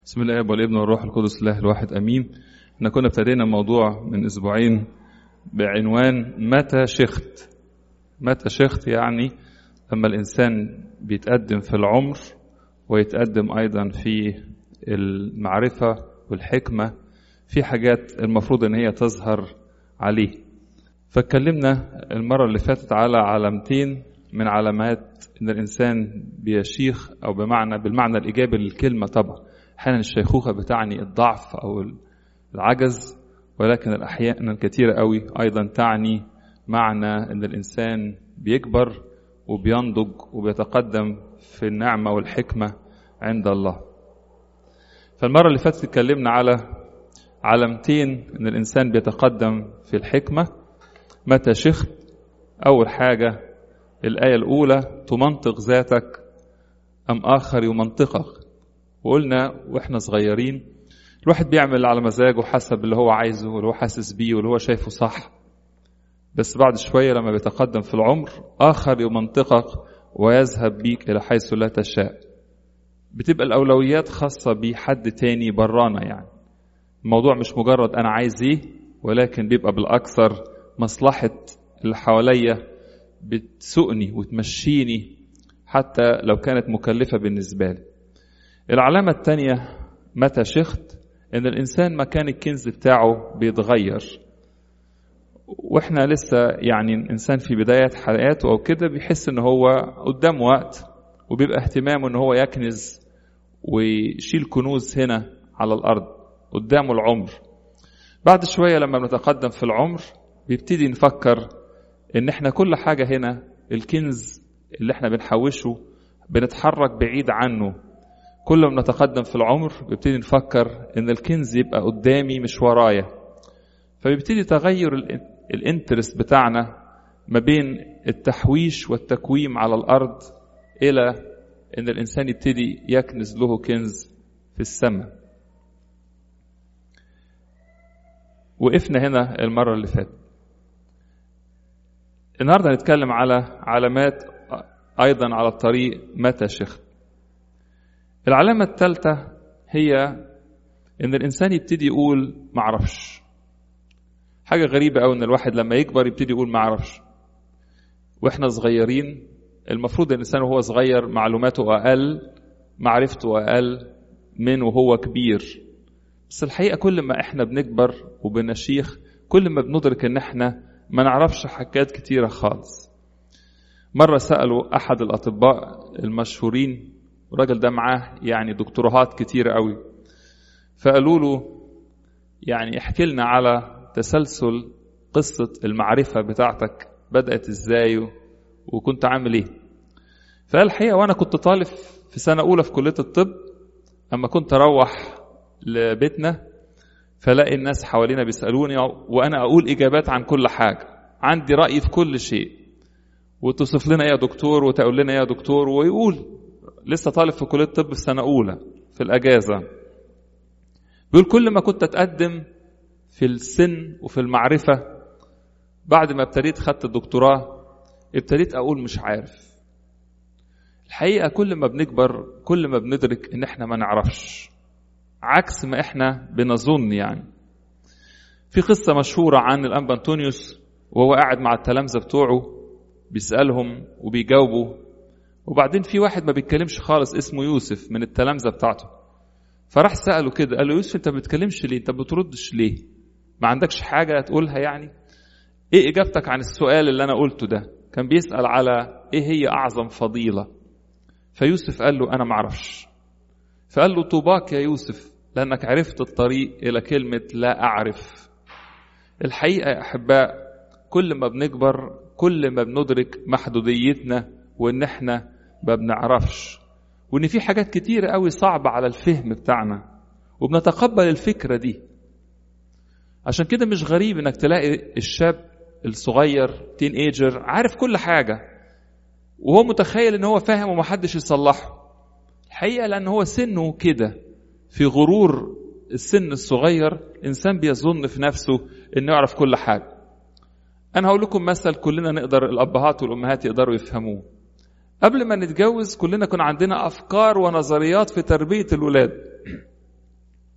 بسم الله والابن والروح القدس الله الواحد امين احنا كنا ابتدينا موضوع من اسبوعين بعنوان متى شخت متى شخت يعني لما الانسان بيتقدم في العمر ويتقدم ايضا في المعرفه والحكمه في حاجات المفروض ان هي تظهر عليه فاتكلمنا المره اللي فاتت على علامتين من علامات ان الانسان بيشيخ او بمعنى بالمعنى الايجابي للكلمه طبعا احيانا الشيخوخه بتعني الضعف او العجز ولكن الاحيان كثيره قوي ايضا تعني معنى ان الانسان بيكبر وبينضج وبيتقدم في النعمه والحكمه عند الله فالمره اللي فاتت اتكلمنا على علامتين ان الانسان بيتقدم في الحكمه متى شخت اول حاجه الايه الاولى تمنطق ذاتك ام اخر يمنطقك وقلنا واحنا صغيرين الواحد بيعمل على مزاجه حسب اللي هو عايزه واللي هو حاسس بيه واللي هو شايفه صح بس بعد شوية لما بيتقدم في العمر آخر يمنطقك ويذهب بيك إلى حيث لا تشاء بتبقى الأولويات خاصة بحد تاني برانا يعني الموضوع مش مجرد أنا عايز إيه ولكن بيبقى بالأكثر مصلحة اللي حواليا بتسوقني وتمشيني حتى لو كانت مكلفة بالنسبة لي العلامة الثانية متى شخت إن الإنسان مكان الكنز بتاعه بيتغير وإحنا لسه يعني الإنسان في بداية حياته أو كده بيحس إن هو قدام وقت وبيبقى اهتمامه إن هو يكنز ويشيل كنوز هنا على الأرض قدامه العمر بعد شوية لما بنتقدم في العمر بيبتدي نفكر إن إحنا كل حاجة هنا الكنز اللي إحنا بنحوشه بنتحرك بعيد عنه كل ما نتقدم في العمر بيبتدي نفكر ان الكنز يبقى قدامي مش ورايا فبيبتدي تغير الانترست بتاعنا ما بين التحويش والتكويم على الارض الى ان الانسان يبتدي يكنز له كنز في السماء وقفنا هنا المره اللي فاتت النهارده هنتكلم على علامات ايضا على الطريق متى شخت العلامة الثالثة هي إن الإنسان يبتدي يقول معرفش حاجة غريبة أوي إن الواحد لما يكبر يبتدي يقول معرفش وإحنا صغيرين المفروض الإنسان وهو صغير معلوماته أقل معرفته أقل من وهو كبير بس الحقيقة كل ما إحنا بنكبر وبنشيخ كل ما بندرك إن إحنا ما نعرفش حاجات كتيرة خالص مرة سألوا أحد الأطباء المشهورين الراجل ده معاه يعني دكتوراهات كتيرة قوي فقالوا له يعني احكي لنا على تسلسل قصة المعرفة بتاعتك بدأت ازاي وكنت عامل ايه فقال الحقيقة وانا كنت طالب في سنة اولى في كلية الطب اما كنت اروح لبيتنا فلاقي الناس حوالينا بيسألوني وانا اقول اجابات عن كل حاجة عندي رأي في كل شيء وتصف لنا ايه يا دكتور وتقول لنا ايه يا دكتور ويقول لسه طالب في كليه الطب في سنه اولى في الاجازه بيقول كل ما كنت اتقدم في السن وفي المعرفه بعد ما ابتديت خدت الدكتوراه ابتديت اقول مش عارف الحقيقه كل ما بنكبر كل ما بندرك ان احنا ما نعرفش عكس ما احنا بنظن يعني في قصه مشهوره عن الانبا انطونيوس وهو قاعد مع التلامذه بتوعه بيسالهم وبيجاوبوا وبعدين في واحد ما بيتكلمش خالص اسمه يوسف من التلامذه بتاعته فراح ساله كده قال له يوسف انت ما بتتكلمش ليه انت بتردش ليه ما عندكش حاجه تقولها يعني ايه اجابتك عن السؤال اللي انا قلته ده كان بيسال على ايه هي اعظم فضيله فيوسف قال له انا ما اعرفش فقال له طوباك يا يوسف لانك عرفت الطريق الى كلمه لا اعرف الحقيقه يا احباء كل ما بنكبر كل ما بندرك محدوديتنا وان احنا ما بنعرفش وان في حاجات كتيره قوي صعبه على الفهم بتاعنا وبنتقبل الفكره دي عشان كده مش غريب انك تلاقي الشاب الصغير تين ايجر عارف كل حاجه وهو متخيل ان هو فاهم ومحدش يصلحه الحقيقه لان هو سنه كده في غرور السن الصغير انسان بيظن في نفسه انه يعرف كل حاجه انا هقول لكم مثل كلنا نقدر الابهات والامهات يقدروا يفهموه قبل ما نتجوز كلنا كان عندنا افكار ونظريات في تربيه الولاد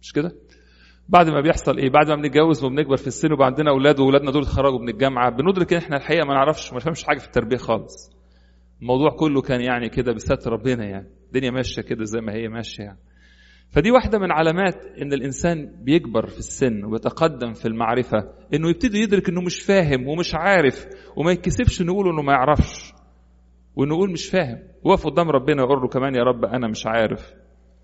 مش كده بعد ما بيحصل ايه بعد ما بنتجوز وبنكبر في السن وبقى عندنا اولاد واولادنا دول اتخرجوا من الجامعه بندرك ان احنا الحقيقه ما نعرفش ما نفهمش حاجه في التربيه خالص الموضوع كله كان يعني كده بستر ربنا يعني الدنيا ماشيه كده زي ما هي ماشيه يعني فدي واحده من علامات ان الانسان بيكبر في السن ويتقدم في المعرفه انه يبتدي يدرك انه مش فاهم ومش عارف وما يتكسفش نقول انه ما يعرفش وانه يقول مش فاهم وقف قدام ربنا يقول له كمان يا رب انا مش عارف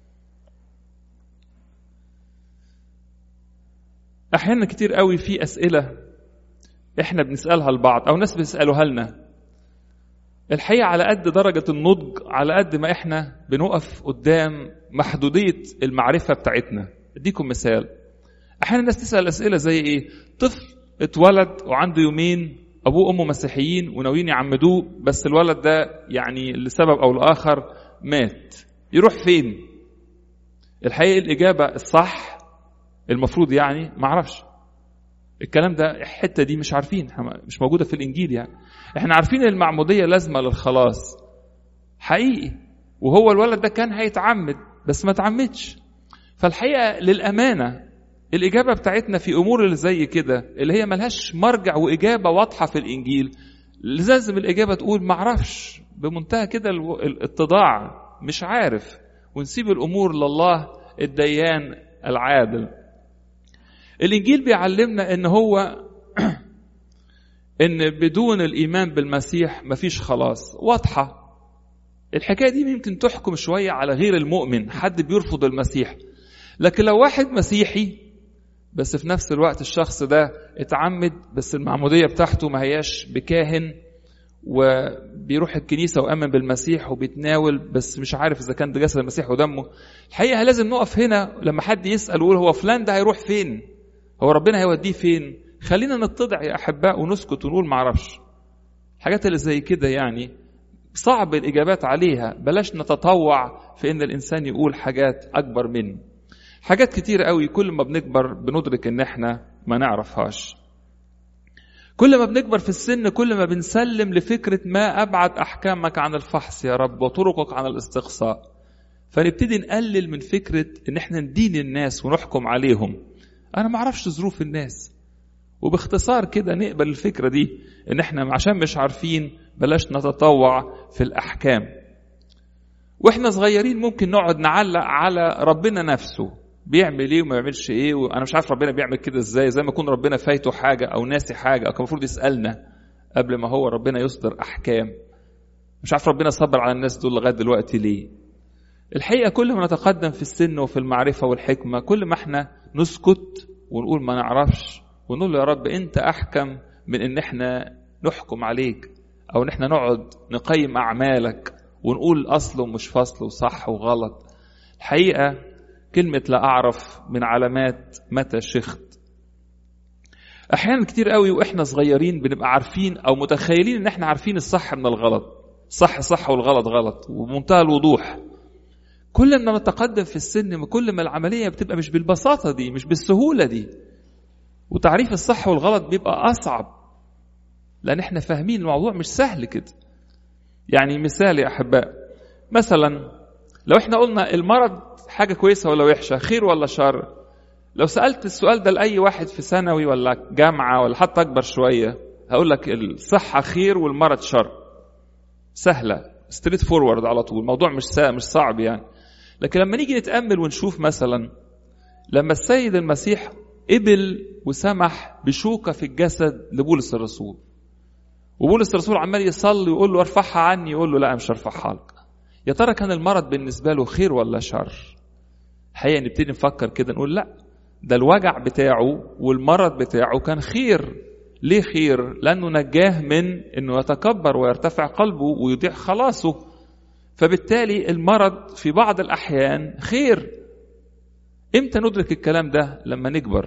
احيانا كتير قوي في اسئله احنا بنسالها لبعض او ناس بيسالوها لنا الحقيقه على قد درجه النضج على قد ما احنا بنقف قدام محدوديه المعرفه بتاعتنا اديكم مثال احيانا الناس تسال اسئله زي ايه طفل اتولد وعنده يومين ابوه وامه مسيحيين وناويين يعمدوه بس الولد ده يعني لسبب او لاخر مات يروح فين الحقيقه الاجابه الصح المفروض يعني ما اعرفش الكلام ده الحته دي مش عارفين مش موجوده في الانجيل يعني احنا عارفين المعموديه لازمه للخلاص حقيقي وهو الولد ده كان هيتعمد بس ما تعمدش فالحقيقه للامانه الاجابه بتاعتنا في امور اللي زي كده اللي هي ملهاش مرجع واجابه واضحه في الانجيل لازم الاجابه تقول ما اعرفش بمنتهى كده الاتضاع مش عارف ونسيب الامور لله الديان العادل الانجيل بيعلمنا ان هو ان بدون الايمان بالمسيح مفيش خلاص واضحه الحكايه دي يمكن تحكم شويه على غير المؤمن حد بيرفض المسيح لكن لو واحد مسيحي بس في نفس الوقت الشخص ده اتعمد بس المعموديه بتاعته ما هياش بكاهن وبيروح الكنيسة وآمن بالمسيح وبيتناول بس مش عارف إذا كان ده جسد المسيح ودمه الحقيقة لازم نقف هنا لما حد يسأل ويقول هو فلان ده هيروح فين هو ربنا هيوديه فين خلينا نتضع يا أحباء ونسكت ونقول معرفش الحاجات اللي زي كده يعني صعب الإجابات عليها بلاش نتطوع في إن الإنسان يقول حاجات أكبر منه حاجات كتير قوي كل ما بنكبر بندرك إن إحنا ما نعرفهاش كل ما بنكبر في السن كل ما بنسلم لفكرة ما أبعد أحكامك عن الفحص يا رب وطرقك عن الاستقصاء فنبتدي نقلل من فكرة إن إحنا ندين الناس ونحكم عليهم أنا ما أعرفش ظروف الناس وباختصار كده نقبل الفكرة دي إن إحنا عشان مش عارفين بلاش نتطوع في الأحكام وإحنا صغيرين ممكن نقعد نعلق على ربنا نفسه بيعمل ايه وما بيعملش ايه وانا مش عارف ربنا بيعمل كده ازاي زي ما يكون ربنا فايته حاجه او ناسي حاجه او كان المفروض يسالنا قبل ما هو ربنا يصدر احكام مش عارف ربنا صبر على الناس دول لغايه دلوقتي ليه الحقيقه كل ما نتقدم في السن وفي المعرفه والحكمه كل ما احنا نسكت ونقول ما نعرفش ونقول له يا رب انت احكم من ان احنا نحكم عليك او ان احنا نقعد نقيم اعمالك ونقول اصل ومش فصل وصح وغلط الحقيقه كلمة لا أعرف من علامات متى شخت أحيانا كتير قوي وإحنا صغيرين بنبقى عارفين أو متخيلين إن إحنا عارفين الصح من الغلط صح صح والغلط غلط وبمنتهى الوضوح كل ما نتقدم في السن كل ما العملية بتبقى مش بالبساطة دي مش بالسهولة دي وتعريف الصح والغلط بيبقى أصعب لأن إحنا فاهمين الموضوع مش سهل كده يعني مثال يا أحباء مثلا لو إحنا قلنا المرض حاجة كويسة ولا وحشة خير ولا شر لو سألت السؤال ده لأي واحد في ثانوي ولا جامعة ولا حتى أكبر شوية هقول لك الصحة خير والمرض شر سهلة ستريت فورورد على طول الموضوع مش مش صعب يعني لكن لما نيجي نتأمل ونشوف مثلا لما السيد المسيح قبل وسمح بشوكة في الجسد لبولس الرسول وبولس الرسول عمال يصلي ويقول له ارفعها عني يقول له لا مش هرفعها لك يا ترى كان المرض بالنسبة له خير ولا شر الحقيقة نبتدي نفكر كده نقول لا ده الوجع بتاعه والمرض بتاعه كان خير ليه خير لأنه نجاه من أنه يتكبر ويرتفع قلبه ويضيع خلاصه فبالتالي المرض في بعض الأحيان خير امتى ندرك الكلام ده لما نكبر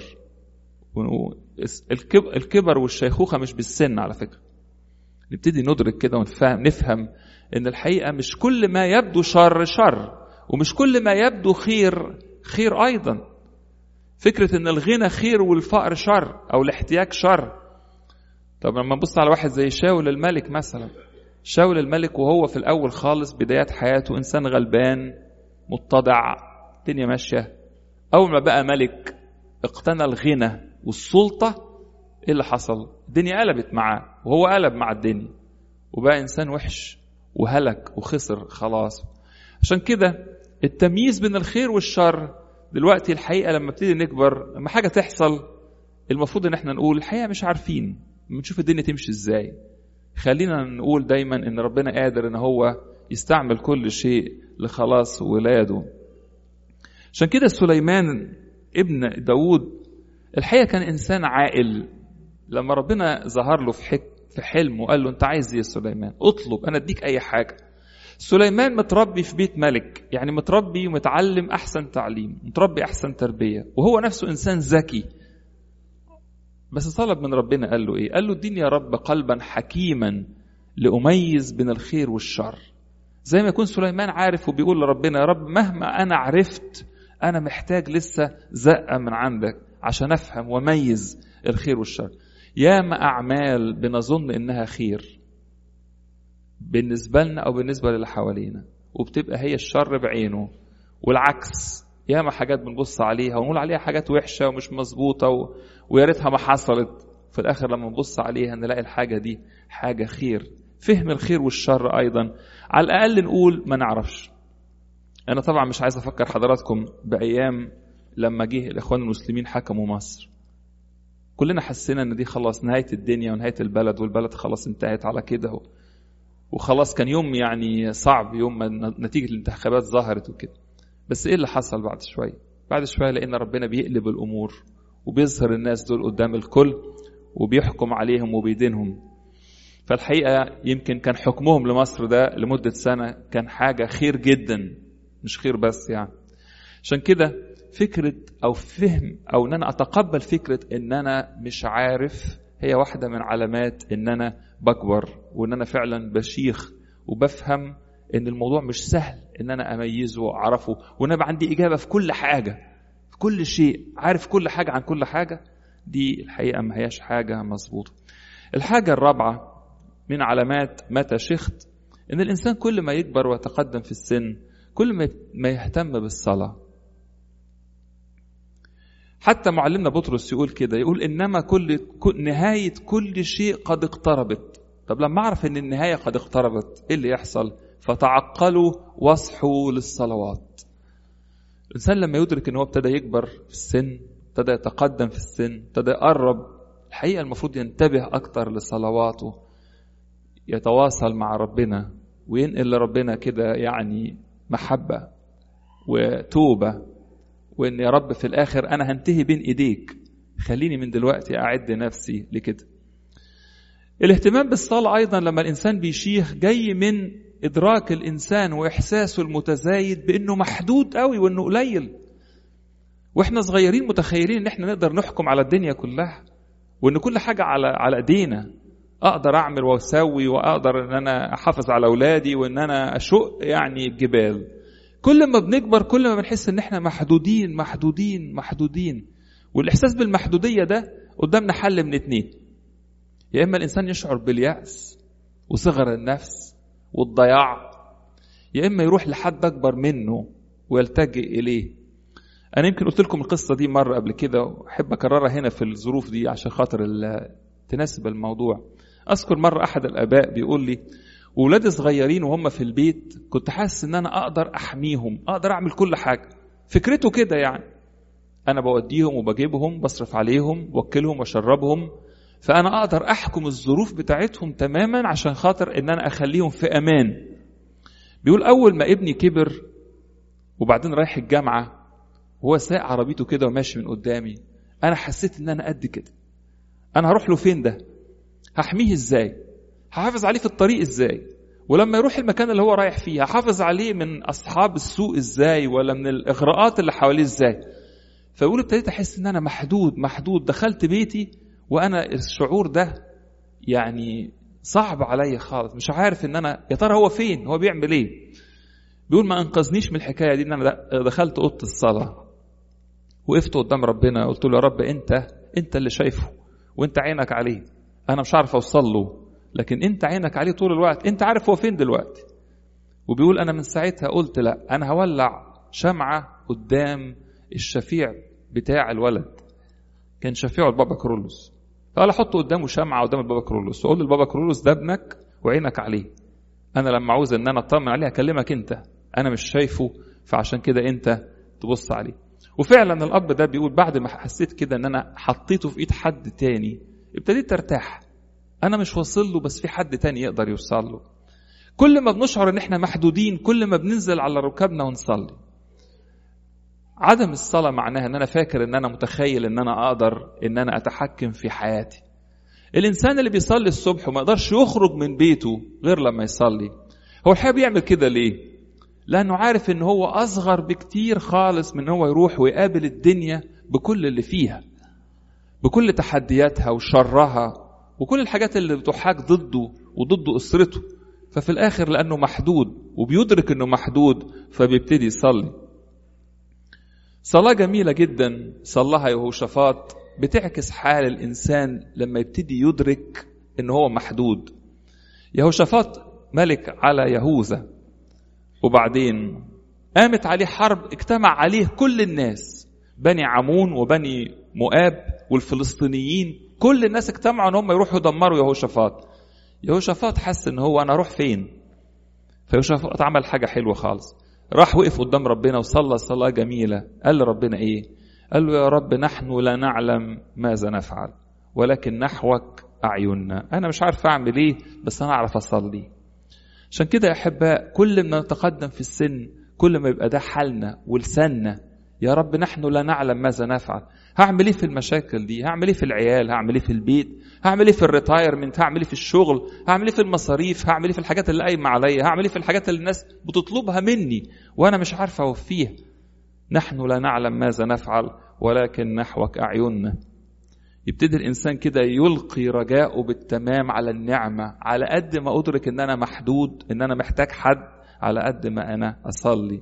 الكبر والشيخوخة مش بالسن على فكرة نبتدي ندرك كده ونفهم نفهم ان الحقيقه مش كل ما يبدو شر شر ومش كل ما يبدو خير خير ايضا فكره ان الغنى خير والفقر شر او الاحتياج شر طب لما نبص على واحد زي شاول الملك مثلا شاول الملك وهو في الاول خالص بدايات حياته انسان غلبان متضع الدنيا ماشيه اول ما بقى ملك اقتنى الغنى والسلطه ايه اللي حصل الدنيا قلبت معاه وهو قلب مع الدنيا وبقى انسان وحش وهلك وخسر خلاص عشان كده التمييز بين الخير والشر دلوقتي الحقيقه لما ابتدي نكبر لما حاجه تحصل المفروض ان احنا نقول الحقيقه مش عارفين بنشوف الدنيا تمشي ازاي خلينا نقول دايما ان ربنا قادر ان هو يستعمل كل شيء لخلاص ولاده عشان كده سليمان ابن داود الحقيقه كان انسان عاقل لما ربنا ظهر له في حك في حلم وقال له انت عايز ايه يا سليمان اطلب انا اديك اي حاجه سليمان متربي في بيت ملك يعني متربي ومتعلم احسن تعليم متربي احسن تربيه وهو نفسه انسان ذكي بس طلب من ربنا قال له ايه قال له اديني يا رب قلبا حكيما لاميز بين الخير والشر زي ما يكون سليمان عارف وبيقول لربنا يا رب مهما انا عرفت انا محتاج لسه زقه من عندك عشان افهم واميز الخير والشر ياما اعمال بنظن انها خير بالنسبه لنا او بالنسبه للي حوالينا وبتبقى هي الشر بعينه والعكس ياما حاجات بنبص عليها ونقول عليها حاجات وحشه ومش مظبوطه و... ويا ريتها ما حصلت في الاخر لما نبص عليها نلاقي الحاجه دي حاجه خير فهم الخير والشر ايضا على الاقل نقول ما نعرفش انا طبعا مش عايز افكر حضراتكم بايام لما جه الاخوان المسلمين حكموا مصر كلنا حسينا ان دي خلاص نهايه الدنيا ونهايه البلد والبلد خلاص انتهت على كده وخلاص كان يوم يعني صعب يوم ما نتيجه الانتخابات ظهرت وكده بس ايه اللي حصل بعد شويه بعد شويه لقينا ربنا بيقلب الامور وبيظهر الناس دول قدام الكل وبيحكم عليهم وبيدينهم فالحقيقه يمكن كان حكمهم لمصر ده لمده سنه كان حاجه خير جدا مش خير بس يعني عشان كده فكره او فهم او ان انا اتقبل فكره ان انا مش عارف هي واحده من علامات ان انا بكبر وان انا فعلا بشيخ وبفهم ان الموضوع مش سهل ان انا اميزه واعرفه وان انا عندي اجابه في كل حاجه في كل شيء عارف كل حاجه عن كل حاجه دي الحقيقه ما هياش حاجه مظبوطه الحاجه الرابعه من علامات متى شخت ان الانسان كل ما يكبر ويتقدم في السن كل ما يهتم بالصلاه حتى معلمنا بطرس يقول كده يقول انما كل نهايه كل شيء قد اقتربت طب لما اعرف ان النهايه قد اقتربت ايه اللي يحصل فتعقلوا واصحوا للصلوات الانسان لما يدرك ان هو ابتدى يكبر في السن ابتدى يتقدم في السن ابتدى يقرب الحقيقه المفروض ينتبه اكتر لصلواته يتواصل مع ربنا وينقل لربنا كده يعني محبه وتوبه وان يا رب في الاخر انا هنتهي بين ايديك خليني من دلوقتي اعد نفسي لكده الاهتمام بالصلاه ايضا لما الانسان بيشيخ جاي من ادراك الانسان واحساسه المتزايد بانه محدود قوي وانه قليل واحنا صغيرين متخيلين ان احنا نقدر نحكم على الدنيا كلها وان كل حاجه على على ايدينا اقدر اعمل واسوي واقدر ان انا احافظ على اولادي وان انا اشق يعني الجبال كل ما بنكبر كل ما بنحس ان احنا محدودين محدودين محدودين والاحساس بالمحدوديه ده قدامنا حل من اتنين يا اما الانسان يشعر بالياس وصغر النفس والضياع يا اما يروح لحد اكبر منه ويلتجئ اليه انا يمكن قلت لكم القصه دي مره قبل كده واحب اكررها هنا في الظروف دي عشان خاطر تناسب الموضوع اذكر مره احد الاباء بيقول لي وولادي صغيرين وهم في البيت كنت حاسس ان انا اقدر احميهم اقدر اعمل كل حاجه فكرته كده يعني انا بوديهم وبجيبهم بصرف عليهم واكلهم واشربهم فانا اقدر احكم الظروف بتاعتهم تماما عشان خاطر ان انا اخليهم في امان بيقول اول ما ابني كبر وبعدين رايح الجامعه وهو سايق عربيته كده وماشي من قدامي انا حسيت ان انا قد كده انا هروح له فين ده هحميه ازاي هحافظ عليه في الطريق ازاي ولما يروح المكان اللي هو رايح فيه هحافظ عليه من اصحاب السوق ازاي ولا من الاغراءات اللي حواليه ازاي فيقول ابتديت احس ان انا محدود محدود دخلت بيتي وانا الشعور ده يعني صعب عليا خالص مش عارف ان انا يا ترى هو فين هو بيعمل ايه بيقول ما انقذنيش من الحكايه دي ان انا دخلت اوضه الصلاه وقفت قدام ربنا قلت له يا رب انت انت اللي شايفه وانت عينك عليه انا مش عارف اوصل له لكن انت عينك عليه طول الوقت انت عارف هو فين دلوقتي وبيقول انا من ساعتها قلت لا انا هولع شمعه قدام الشفيع بتاع الولد كان شفيعه البابا كرولوس قال احط قدامه شمعه قدام البابا كرولوس واقول للبابا كرولوس ده ابنك وعينك عليه انا لما عاوز ان انا اطمن عليه اكلمك انت انا مش شايفه فعشان كده انت تبص عليه وفعلا الاب ده بيقول بعد ما حسيت كده ان انا حطيته في ايد حد تاني ابتديت ارتاح انا مش واصل له بس في حد تاني يقدر يوصل له كل ما بنشعر ان احنا محدودين كل ما بننزل على ركابنا ونصلي عدم الصلاة معناها ان انا فاكر ان انا متخيل ان انا اقدر ان انا اتحكم في حياتي الانسان اللي بيصلي الصبح وما يقدرش يخرج من بيته غير لما يصلي هو الحقيقة بيعمل كده ليه لانه عارف ان هو اصغر بكتير خالص من هو يروح ويقابل الدنيا بكل اللي فيها بكل تحدياتها وشرها وكل الحاجات اللي بتحاك ضده وضد اسرته ففي الاخر لانه محدود وبيدرك انه محدود فبيبتدي يصلي صلاة جميلة جدا صلاها يهوشافاط بتعكس حال الإنسان لما يبتدي يدرك إن هو محدود يهوشافاط ملك على يهوذا وبعدين قامت عليه حرب اجتمع عليه كل الناس بني عمون وبني مؤاب والفلسطينيين كل الناس اجتمعوا ان هم يروحوا يدمروا يهوشافاط يهوشافاط حس ان هو انا اروح فين فيهوشافاط عمل حاجه حلوه خالص راح وقف قدام ربنا وصلى صلاة جميلة قال لربنا ايه قال له يا رب نحن لا نعلم ماذا نفعل ولكن نحوك أعيننا أنا مش عارف أعمل إيه بس أنا أعرف أصلي عشان كده يا أحباء كل ما نتقدم في السن كل ما يبقى ده حالنا ولساننا يا رب نحن لا نعلم ماذا نفعل هعمل ايه في المشاكل دي هعمل ايه في العيال هعمل ايه في البيت هعمل ايه في الريتايرمنت هعمل ايه في الشغل هعمل ايه في المصاريف هعمل ايه في الحاجات اللي قايمه عليا هعمل ايه في الحاجات اللي الناس بتطلبها مني وانا مش عارف اوفيها نحن لا نعلم ماذا نفعل ولكن نحوك اعيننا يبتدي الانسان كده يلقي رجاءه بالتمام على النعمه على قد ما ادرك ان انا محدود ان انا محتاج حد على قد ما انا اصلي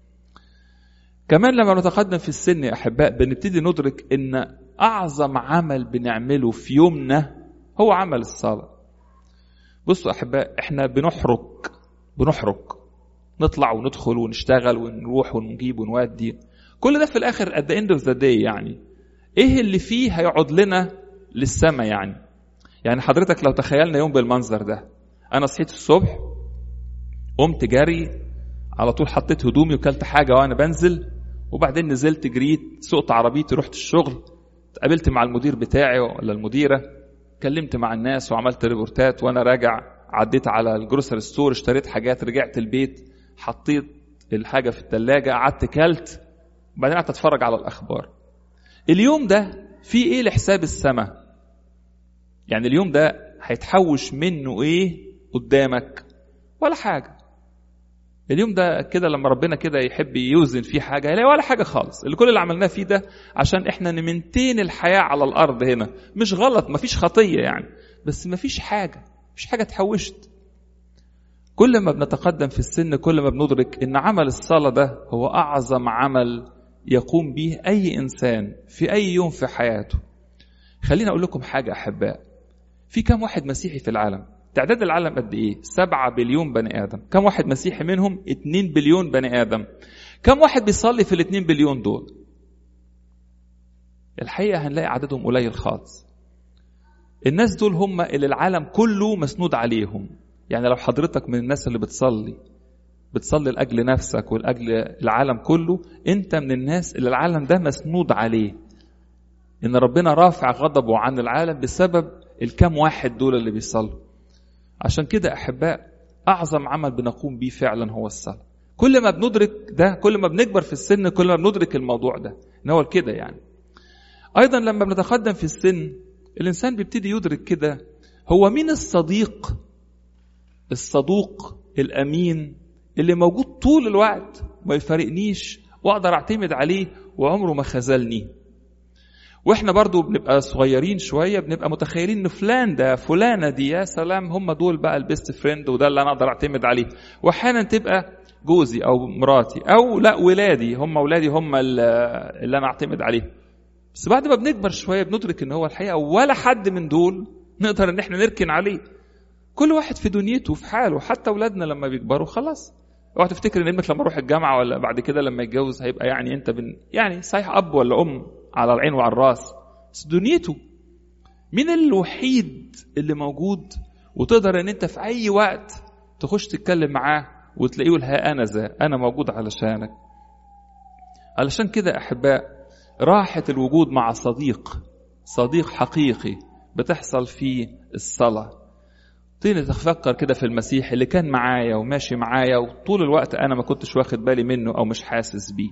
كمان لما نتقدم في السن يا احباء بنبتدي ندرك ان اعظم عمل بنعمله في يومنا هو عمل الصلاه بصوا احباء احنا بنحرك بنحرك نطلع وندخل ونشتغل ونروح ونجيب ونودي كل ده في الاخر at the end of the day يعني ايه اللي فيه هيقعد لنا للسما يعني يعني حضرتك لو تخيلنا يوم بالمنظر ده انا صحيت الصبح قمت جري على طول حطيت هدومي وكلت حاجه وانا بنزل وبعدين نزلت جريت سوقت عربيتي رحت الشغل اتقابلت مع المدير بتاعي ولا المديره كلمت مع الناس وعملت ريبورتات وانا راجع عديت على الجروسري ستور اشتريت حاجات رجعت البيت حطيت الحاجه في الثلاجه قعدت كلت وبعدين قعدت اتفرج على الاخبار اليوم ده في ايه لحساب السماء يعني اليوم ده هيتحوش منه ايه قدامك ولا حاجه اليوم ده كده لما ربنا كده يحب يوزن فيه حاجه هيلاقي ولا حاجه خالص اللي كل اللي عملناه فيه ده عشان احنا نمنتين الحياه على الارض هنا مش غلط مفيش خطيه يعني بس مفيش حاجه مفيش حاجه اتحوشت كل ما بنتقدم في السن كل ما بندرك ان عمل الصلاه ده هو اعظم عمل يقوم به اي انسان في اي يوم في حياته خليني اقول لكم حاجه احباء في كم واحد مسيحي في العالم تعداد العالم قد ايه؟ سبعة بليون بني آدم كم واحد مسيحي منهم؟ اتنين بليون بني آدم كم واحد بيصلي في الاتنين بليون دول؟ الحقيقة هنلاقي عددهم قليل خالص الناس دول هم اللي العالم كله مسنود عليهم يعني لو حضرتك من الناس اللي بتصلي بتصلي لأجل نفسك ولأجل العالم كله أنت من الناس اللي العالم ده مسنود عليه إن ربنا رافع غضبه عن العالم بسبب الكام واحد دول اللي بيصلوا عشان كده احباء اعظم عمل بنقوم بيه فعلا هو الصلاه كل ما بندرك ده كل ما بنكبر في السن كل ما بندرك الموضوع ده ان هو كده يعني ايضا لما بنتقدم في السن الانسان بيبتدي يدرك كده هو مين الصديق الصدوق الامين اللي موجود طول الوقت ما يفارقنيش واقدر اعتمد عليه وعمره ما خذلني واحنا برضو بنبقى صغيرين شويه بنبقى متخيلين ان فلان ده فلانه دي يا سلام هم دول بقى البيست فريند وده اللي انا اقدر اعتمد عليه واحيانا تبقى جوزي او مراتي او لا ولادي هم ولادي هم اللي انا اعتمد عليه بس بعد ما بنكبر شويه بندرك ان هو الحقيقه ولا حد من دول نقدر ان احنا نركن عليه كل واحد في دنيته في حاله حتى اولادنا لما بيكبروا خلاص اوعى تفتكر ان ابنك لما يروح الجامعه ولا بعد كده لما يتجوز هيبقى يعني انت بن يعني صحيح اب ولا ام على العين وعلى الراس بس دنيته مين الوحيد اللي موجود وتقدر ان انت في اي وقت تخش تتكلم معاه وتلاقيه يقول ها انا ذا انا موجود علشانك علشان كده احباء راحه الوجود مع صديق صديق حقيقي بتحصل فيه الصلاه تيجي تفكر كده في المسيح اللي كان معايا وماشي معايا وطول الوقت انا ما كنتش واخد بالي منه او مش حاسس بيه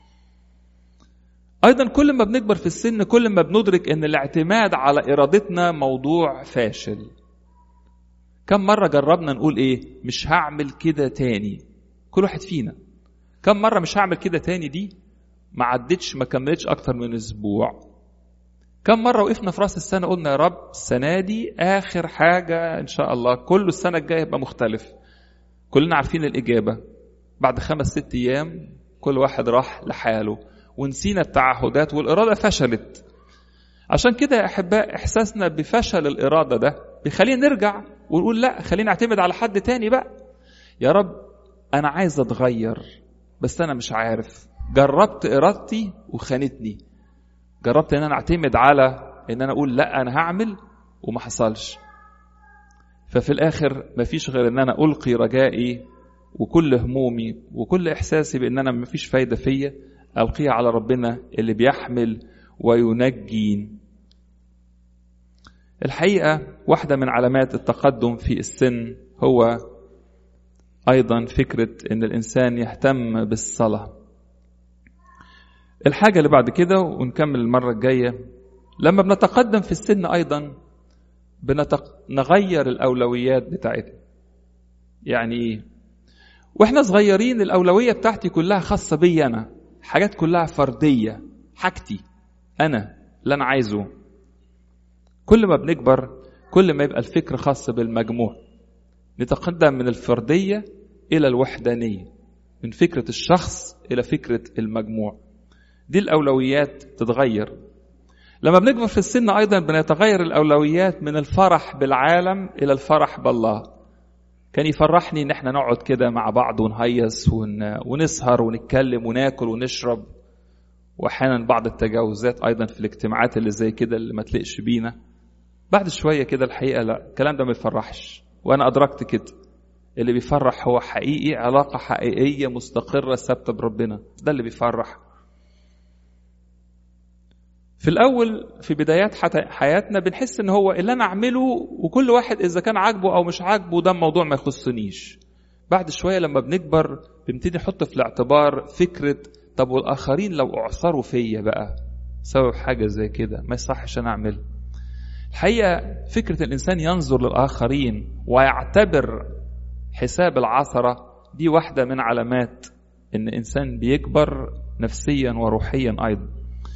ايضا كل ما بنكبر في السن كل ما بندرك ان الاعتماد على ارادتنا موضوع فاشل كم مره جربنا نقول ايه مش هعمل كده تاني كل واحد فينا كم مره مش هعمل كده تاني دي ما عدتش ما كملتش اكتر من اسبوع كم مرة وقفنا في راس السنة قلنا يا رب السنة دي آخر حاجة إن شاء الله كل السنة الجاية يبقى مختلف كلنا عارفين الإجابة بعد خمس ست أيام كل واحد راح لحاله ونسينا التعهدات والإرادة فشلت عشان كده يا أحباء إحساسنا بفشل الإرادة ده بيخلينا نرجع ونقول لا خلينا نعتمد على حد تاني بقى يا رب أنا عايز أتغير بس أنا مش عارف جربت إرادتي وخانتني جربت ان انا اعتمد على ان انا اقول لا انا هعمل وما حصلش ففي الاخر مفيش غير ان انا القي رجائي وكل همومي وكل احساسي بان انا مفيش فايده فيا القيها على ربنا اللي بيحمل وينجي الحقيقه واحده من علامات التقدم في السن هو ايضا فكره ان الانسان يهتم بالصلاه الحاجة اللي بعد كده ونكمل المرة الجاية لما بنتقدم في السن أيضا بنتق... نغير الأولويات بتاعتنا يعني إيه؟ وإحنا صغيرين الأولوية بتاعتي كلها خاصة بي أنا حاجات كلها فردية حاجتي أنا اللي أنا عايزه كل ما بنكبر كل ما يبقى الفكر خاص بالمجموع نتقدم من الفردية إلى الوحدانية من فكرة الشخص إلى فكرة المجموع دي الأولويات تتغير لما بنكبر في السن أيضا بنتغير الأولويات من الفرح بالعالم إلى الفرح بالله كان يفرحني إن احنا نقعد كده مع بعض ونهيص ون... ونسهر ونتكلم وناكل ونشرب وأحيانا بعض التجاوزات أيضا في الاجتماعات اللي زي كده اللي ما تلقش بينا بعد شوية كده الحقيقة لا الكلام ده ما يفرحش وأنا أدركت كده اللي بيفرح هو حقيقي علاقة حقيقية مستقرة ثابتة بربنا ده اللي بيفرح في الأول في بدايات حياتنا بنحس إن هو اللي أنا أعمله وكل واحد إذا كان عاجبه أو مش عاجبه ده موضوع ما يخصنيش. بعد شوية لما بنكبر بنبتدي نحط في الاعتبار فكرة طب والآخرين لو أعصروا فيا بقى سبب حاجة زي كده ما يصحش أنا أعملها. الحقيقة فكرة الإنسان ينظر للآخرين ويعتبر حساب العثرة دي واحدة من علامات إن إنسان بيكبر نفسيا وروحيا أيضا.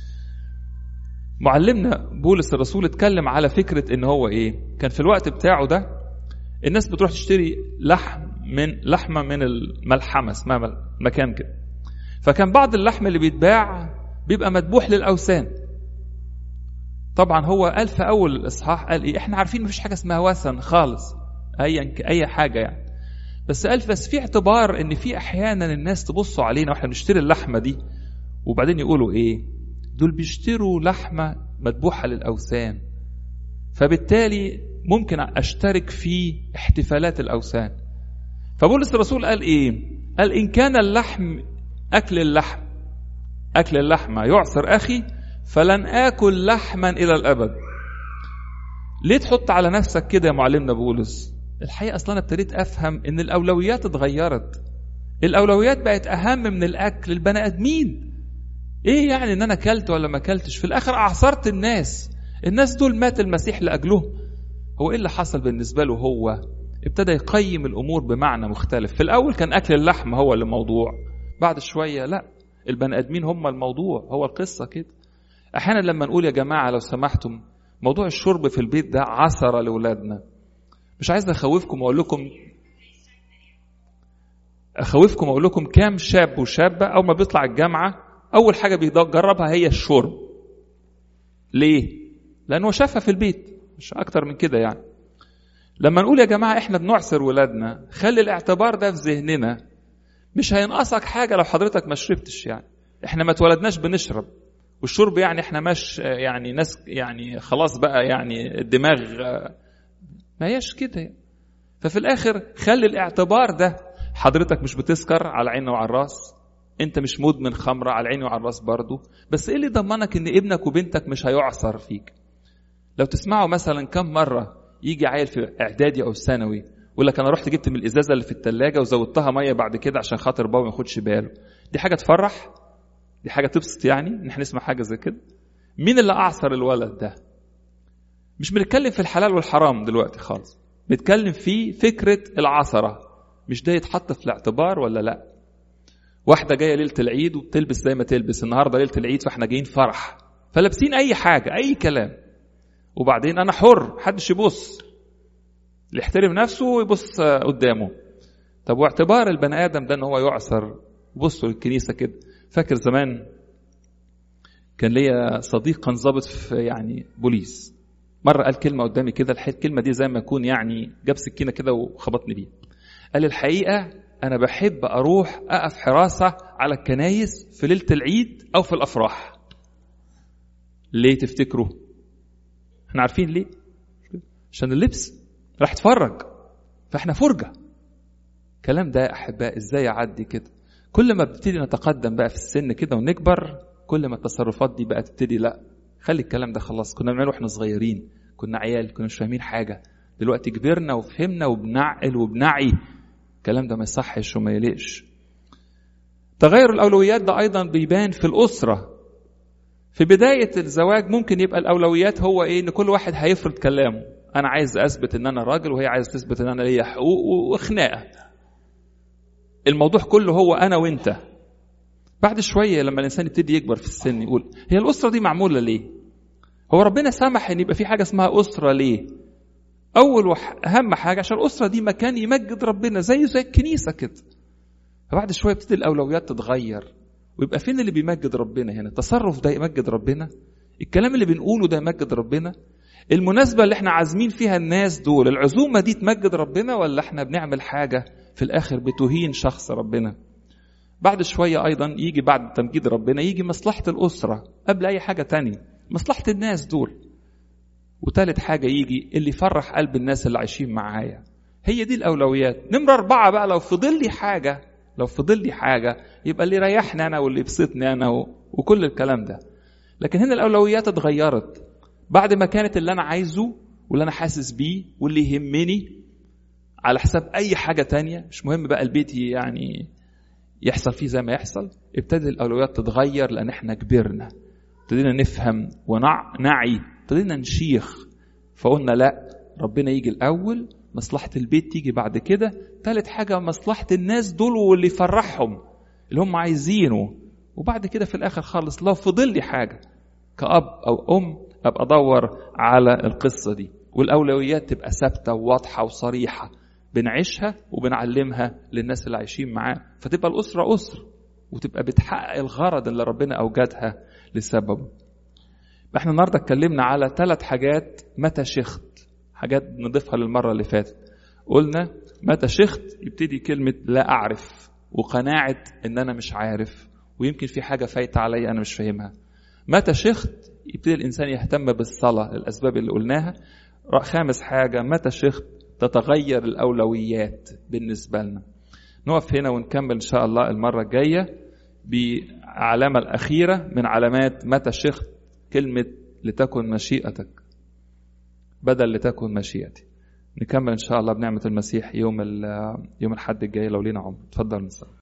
معلمنا بولس الرسول اتكلم على فكرة ان هو ايه كان في الوقت بتاعه ده الناس بتروح تشتري لحم من لحمة من الملحمة اسمها مكان كده فكان بعض اللحم اللي بيتباع بيبقى مذبوح للأوثان طبعا هو قال في أول الإصحاح قال إيه إحنا عارفين مفيش حاجة اسمها وثن خالص أيا أي حاجة يعني بس قال بس في اعتبار إن في أحيانا الناس تبصوا علينا وإحنا بنشتري اللحمة دي وبعدين يقولوا إيه دول بيشتروا لحمة مذبوحة للأوثان فبالتالي ممكن أشترك في احتفالات الأوثان فبولس الرسول قال إيه قال إن كان اللحم أكل اللحم أكل اللحمة يعصر أخي فلن آكل لحما إلى الأبد ليه تحط على نفسك كده يا معلمنا بولس الحقيقة أصلا أنا ابتديت أفهم إن الأولويات اتغيرت الأولويات بقت أهم من الأكل البني آدمين ايه يعني ان انا اكلت ولا ما اكلتش في الاخر اعصرت الناس الناس دول مات المسيح لاجلهم هو ايه اللي حصل بالنسبه له هو ابتدى يقيم الامور بمعنى مختلف في الاول كان اكل اللحم هو اللي موضوع بعد شويه لا البني ادمين هم الموضوع هو القصه كده احيانا لما نقول يا جماعه لو سمحتم موضوع الشرب في البيت ده عثره لاولادنا مش عايز اخوفكم واقول لكم اخوفكم اقول لكم كام شاب وشابه اول ما بيطلع الجامعه اول حاجه بيجربها هي الشرب ليه لانه شافها في البيت مش اكتر من كده يعني لما نقول يا جماعه احنا بنعصر ولادنا خلي الاعتبار ده في ذهننا مش هينقصك حاجه لو حضرتك ما شربتش يعني احنا ما اتولدناش بنشرب والشرب يعني احنا مش يعني ناس يعني خلاص بقى يعني الدماغ ما هياش كده ففي الاخر خلي الاعتبار ده حضرتك مش بتسكر على عيني وعلى الراس انت مش مدمن خمره على عيني وعلى الراس برضه بس ايه اللي ضمنك ان ابنك وبنتك مش هيعصر فيك لو تسمعوا مثلا كم مره يجي عيل في اعدادي او ثانوي يقول لك انا رحت جبت من الازازه اللي في الثلاجه وزودتها ميه بعد كده عشان خاطر بابا ما ياخدش باله دي حاجه تفرح دي حاجه تبسط يعني ان احنا نسمع حاجه زي كده مين اللي اعصر الولد ده مش بنتكلم في الحلال والحرام دلوقتي خالص بنتكلم في فكره العثره مش ده يتحط في الاعتبار ولا لا واحده جايه ليله العيد وبتلبس زي ما تلبس النهارده ليله العيد فاحنا جايين فرح فلابسين اي حاجه اي كلام وبعدين انا حر محدش يبص اللي يحترم نفسه ويبص قدامه طب واعتبار البني ادم ده ان هو يعصر بصوا للكنيسه كده فاكر زمان كان ليا صديق كان ضابط في يعني بوليس مره قال كلمه قدامي كده الكلمه دي زي ما يكون يعني جاب سكينه كده وخبطني بيها قال الحقيقه انا بحب اروح اقف حراسه على الكنايس في ليله العيد او في الافراح ليه تفتكروا احنا عارفين ليه عشان اللبس راح اتفرج فاحنا فرجه الكلام ده يا احباء ازاي يعدي كده كل ما بنبتدي نتقدم بقى في السن كده ونكبر كل ما التصرفات دي بقى تبتدي لا خلي الكلام ده خلاص كنا بنعمله واحنا صغيرين كنا عيال كنا مش فاهمين حاجه دلوقتي كبرنا وفهمنا وبنعقل وبنعي الكلام ده ما يصحش وما يليقش تغير الاولويات ده ايضا بيبان في الاسره في بدايه الزواج ممكن يبقى الاولويات هو ايه ان كل واحد هيفرض كلامه انا عايز اثبت ان انا راجل وهي عايز تثبت ان انا ليا حقوق وخناقه الموضوع كله هو انا وانت بعد شويه لما الانسان يبتدي يكبر في السن يقول هي الاسره دي معموله ليه هو ربنا سمح ان يبقى في حاجه اسمها اسره ليه اول واهم حاجه عشان الاسره دي مكان يمجد ربنا زي زي الكنيسه كده فبعد شويه بتبتدي الاولويات تتغير ويبقى فين اللي بيمجد ربنا هنا التصرف ده يمجد ربنا الكلام اللي بنقوله ده يمجد ربنا المناسبه اللي احنا عازمين فيها الناس دول العزومه دي تمجد ربنا ولا احنا بنعمل حاجه في الاخر بتهين شخص ربنا بعد شويه ايضا يجي بعد تمجيد ربنا يجي مصلحه الاسره قبل اي حاجه تانية مصلحه الناس دول وتالت حاجة يجي اللي يفرح قلب الناس اللي عايشين معايا هي دي الأولويات نمرة أربعة بقى لو فضل لي حاجة لو فضل لي حاجة يبقى اللي يريحني أنا واللي يبسطني أنا و... وكل الكلام ده لكن هنا الأولويات اتغيرت بعد ما كانت اللي أنا عايزه واللي أنا حاسس بيه واللي يهمني على حساب أي حاجة تانية مش مهم بقى البيت يعني يحصل فيه زي ما يحصل ابتدت الأولويات تتغير لأن احنا كبرنا ابتدينا نفهم ونعي ابتدينا نشيخ فقلنا لا ربنا يجي الاول مصلحه البيت تيجي بعد كده ثالث حاجه مصلحه الناس دول واللي يفرحهم اللي هم عايزينه وبعد كده في الاخر خالص لو فضل لي حاجه كاب او ام ابقى ادور على القصه دي والاولويات تبقى ثابته وواضحه وصريحه بنعيشها وبنعلمها للناس اللي عايشين معاه فتبقى الاسره اسره وتبقى بتحقق الغرض اللي ربنا اوجدها لسببه احنا النهارده اتكلمنا على ثلاث حاجات متى شخت حاجات نضيفها للمره اللي فاتت قلنا متى شخت يبتدي كلمه لا اعرف وقناعه ان انا مش عارف ويمكن في حاجه فايته عليا انا مش فاهمها متى شخت يبتدي الانسان يهتم بالصلاه للاسباب اللي قلناها خامس حاجه متى شخت تتغير الاولويات بالنسبه لنا نقف هنا ونكمل ان شاء الله المره الجايه بالعلامه الاخيره من علامات متى شخت كلمة لتكن مشيئتك بدل لتكن مشيئتي نكمل إن شاء الله بنعمة المسيح يوم يوم الحد الجاي لو لينا عمر اتفضل نصلي